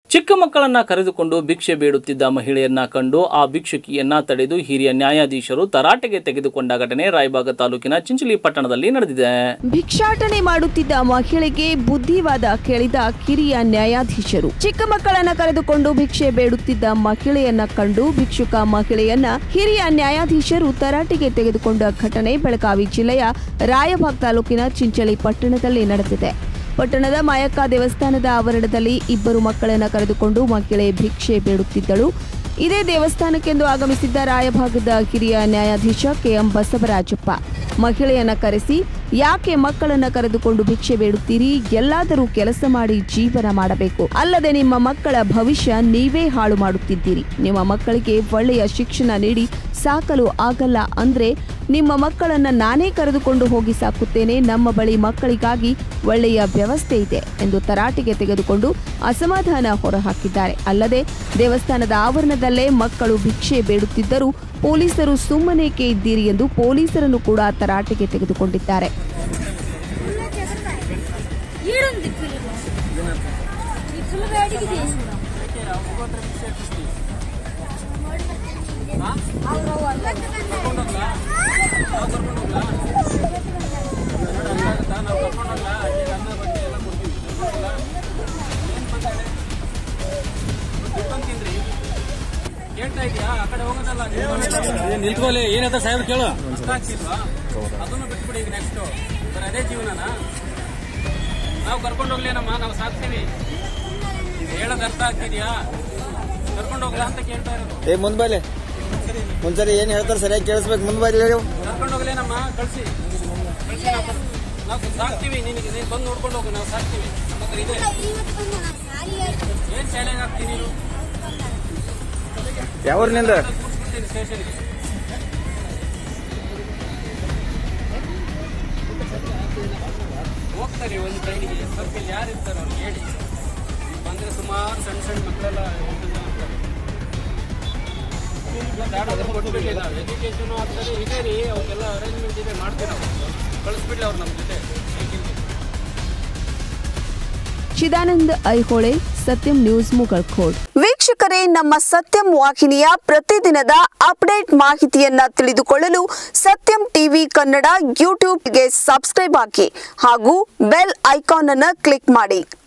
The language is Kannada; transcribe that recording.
ಚಿಕ್ಕ ಮಕ್ಕಳನ್ನ ಕರೆದುಕೊಂಡು ಭಿಕ್ಷೆ ಬೇಡುತ್ತಿದ್ದ ಮಹಿಳೆಯನ್ನ ಕಂಡು ಆ ಭಿಕ್ಷುಕಿಯನ್ನ ತಡೆದು ಹಿರಿಯ ನ್ಯಾಯಾಧೀಶರು ತರಾಟೆಗೆ ತೆಗೆದುಕೊಂಡ ಘಟನೆ ರಾಯಬಾಗ ತಾಲೂಕಿನ ಚಿಂಚಲಿ ಪಟ್ಟಣದಲ್ಲಿ ನಡೆದಿದೆ ಭಿಕ್ಷಾಟನೆ ಮಾಡುತ್ತಿದ್ದ ಮಹಿಳೆಗೆ ಬುದ್ಧಿವಾದ ಕೇಳಿದ ಕಿರಿಯ ನ್ಯಾಯಾಧೀಶರು ಚಿಕ್ಕ ಮಕ್ಕಳನ್ನ ಕರೆದುಕೊಂಡು ಭಿಕ್ಷೆ ಬೇಡುತ್ತಿದ್ದ ಮಹಿಳೆಯನ್ನ ಕಂಡು ಭಿಕ್ಷುಕ ಮಹಿಳೆಯನ್ನ ಹಿರಿಯ ನ್ಯಾಯಾಧೀಶರು ತರಾಟೆಗೆ ತೆಗೆದುಕೊಂಡ ಘಟನೆ ಬೆಳಗಾವಿ ಜಿಲ್ಲೆಯ ರಾಯಬಾಗ್ ತಾಲೂಕಿನ ಚಿಂಚಳಿ ಪಟ್ಟಣದಲ್ಲಿ ನಡೆದಿದೆ ಪಟ್ಟಣದ ಮಾಯಕ್ಕ ದೇವಸ್ಥಾನದ ಆವರಣದಲ್ಲಿ ಇಬ್ಬರು ಮಕ್ಕಳನ್ನ ಕರೆದುಕೊಂಡು ಮಹಿಳೆ ಭಿಕ್ಷೆ ಬೇಡುತ್ತಿದ್ದಳು ಇದೇ ದೇವಸ್ಥಾನಕ್ಕೆಂದು ಆಗಮಿಸಿದ್ದ ರಾಯಭಾಗದ ಹಿರಿಯ ನ್ಯಾಯಾಧೀಶ ಕೆಎಂ ಬಸವರಾಜಪ್ಪ ಮಹಿಳೆಯನ್ನ ಕರೆಸಿ ಯಾಕೆ ಮಕ್ಕಳನ್ನ ಕರೆದುಕೊಂಡು ಭಿಕ್ಷೆ ಬೇಡುತ್ತೀರಿ ಎಲ್ಲಾದರೂ ಕೆಲಸ ಮಾಡಿ ಜೀವನ ಮಾಡಬೇಕು ಅಲ್ಲದೆ ನಿಮ್ಮ ಮಕ್ಕಳ ಭವಿಷ್ಯ ನೀವೇ ಹಾಳು ಮಾಡುತ್ತಿದ್ದೀರಿ ನಿಮ್ಮ ಮಕ್ಕಳಿಗೆ ಒಳ್ಳೆಯ ಶಿಕ್ಷಣ ನೀಡಿ ಸಾಕಲು ಆಗಲ್ಲ ಅಂದ್ರೆ ನಿಮ್ಮ ಮಕ್ಕಳನ್ನ ನಾನೇ ಕರೆದುಕೊಂಡು ಹೋಗಿ ಸಾಕುತ್ತೇನೆ ನಮ್ಮ ಬಳಿ ಮಕ್ಕಳಿಗಾಗಿ ಒಳ್ಳೆಯ ವ್ಯವಸ್ಥೆ ಇದೆ ಎಂದು ತರಾಟೆಗೆ ತೆಗೆದುಕೊಂಡು ಅಸಮಾಧಾನ ಹೊರಹಾಕಿದ್ದಾರೆ ಅಲ್ಲದೆ ದೇವಸ್ಥಾನದ ಆವರಣದಲ್ಲೇ ಮಕ್ಕಳು ಭಿಕ್ಷೆ ಬೇಡುತ್ತಿದ್ದರೂ ಪೊಲೀಸರು ಸುಮ್ಮನೇಕೆ ಇದ್ದೀರಿ ಎಂದು ಪೊಲೀಸರನ್ನು ಕೂಡ ತರಾಟೆಗೆ ತೆಗೆದುಕೊಂಡಿದ್ದಾರೆ ఈడుంది పిల్లలు ఈ పిల్ల వేడికి చేసి ಕೇಳ್ತಾ ಇದೆಯಾ ಆ ಕಡೆ ಹೋಗೋದಲ್ಲ ನಿಂತ್ಕೊಳ್ಳಿ ಏನಂತ ಸಾಹೇಬ್ ಕೇಳು ಆಗ್ತಿಲ್ವಾ ಅದನ್ನು ಬಿಟ್ಬಿಡಿ ಈಗ ನೆಕ್ಸ್ಟ್ ಬರೀ ಅದೇ ಜೀವನನ ನಾವು ಕರ್ಕೊಂಡು ಹೋಗ್ಲೇನಮ್ಮ ನಾವು ಸಾಕ್ತೀವಿ ಹೇಳೋದು ಅರ್ಥ ಆಗ್ತಿದ್ಯಾ ಕರ್ಕೊಂಡು ಹೋಗ್ಲಾ ಅಂತ ಕೇಳ್ತಾ ಇರೋದು ಏ ಮುಂದ್ ಬೈಲೆ ಮುಂಚೆ ಏನ್ ಹೇಳ್ತಾರೆ ಸರಿಯಾಗಿ ಕೇಳಿಸ್ಬೇಕು ಮುಂದ್ ಬೈಲೆ ಹೇಳು ಕರ್ಕೊಂಡು ಹೋಗ್ಲೇನಮ್ಮ ಕಳ್ಸಿ ಕಳ್ಸಿ ನಾವು ಕರ್- ನಾವು ಸಾಕ್ತೀವಿ ನಿನಗೆ ನೀನು ಬಂದು ನೋಡ್ಕೊಂಡು ಹೋಗು ನಾವು ಸಾಕ್ತೀವಿ ನಮ್ಮ ಹತ್ರ ಇದೆ ಏನ್ ಶಾಲೆಗೆ ಹಾಕ್ತೀನಿ ನೀನು ಯಾವ್ರಿನಿಂದ ಕೂರಿಸ್ಬಿಡ್ತೀನಿ ಸ್ಟೇಷನ್ಗೆ ಹೋಗ್ತಾರೆ ಒಂದು ಟ್ರೈನಿಗೆ ಸರ್ಕಲ್ ಯಾರು ಇರ್ತಾರೆ ಅವ್ರಿಗೆ ಹೇಳಿ ಬಂದ್ರೆ ಸುಮಾರು ಸಣ್ಣ ಸಣ್ಣ ಮಕ್ಕಳೆಲ್ಲ ಎಂಟು ಜನ ಇರ್ತಾರೆ. ಎಜುಕೇಶನ್ ಆಗ್ತಾರೆ ಇದೆ ರೀ ಅವಕ್ಕೆಲ್ಲ ಅರೇಂಜ್ಮೆಂಟ್ ಇದೆ ಮಾಡ್ತೀವಿ ನಾವು ಕಳಿಸ್ಬಿಡ್ಲಿ ಅವ್ರು ನಮ್ಮ ಜೊತೆ ಸೈಕಲ್ಗೆ ಚಿದಾನಂದ್ ಐಹೊಳೆ ಸತ್ಯಂ ನ್ಯೂಸ್ ಮುಗಳ್ಖೋಡ್ ವೀಕ್ಷಕರೇ ನಮ್ಮ ಸತ್ಯಂ ವಾಹಿನಿಯ ಪ್ರತಿದಿನದ ಅಪ್ಡೇಟ್ ಮಾಹಿತಿಯನ್ನ ತಿಳಿದುಕೊಳ್ಳಲು ಸತ್ಯಂ ಟಿವಿ ಕನ್ನಡ ಯೂಟ್ಯೂಬ್ಗೆ ಸಬ್ಸ್ಕ್ರೈಬ್ ಆಗಿ ಹಾಗೂ ಬೆಲ್ ಐಕಾನ್ ಅನ್ನು ಕ್ಲಿಕ್ ಮಾಡಿ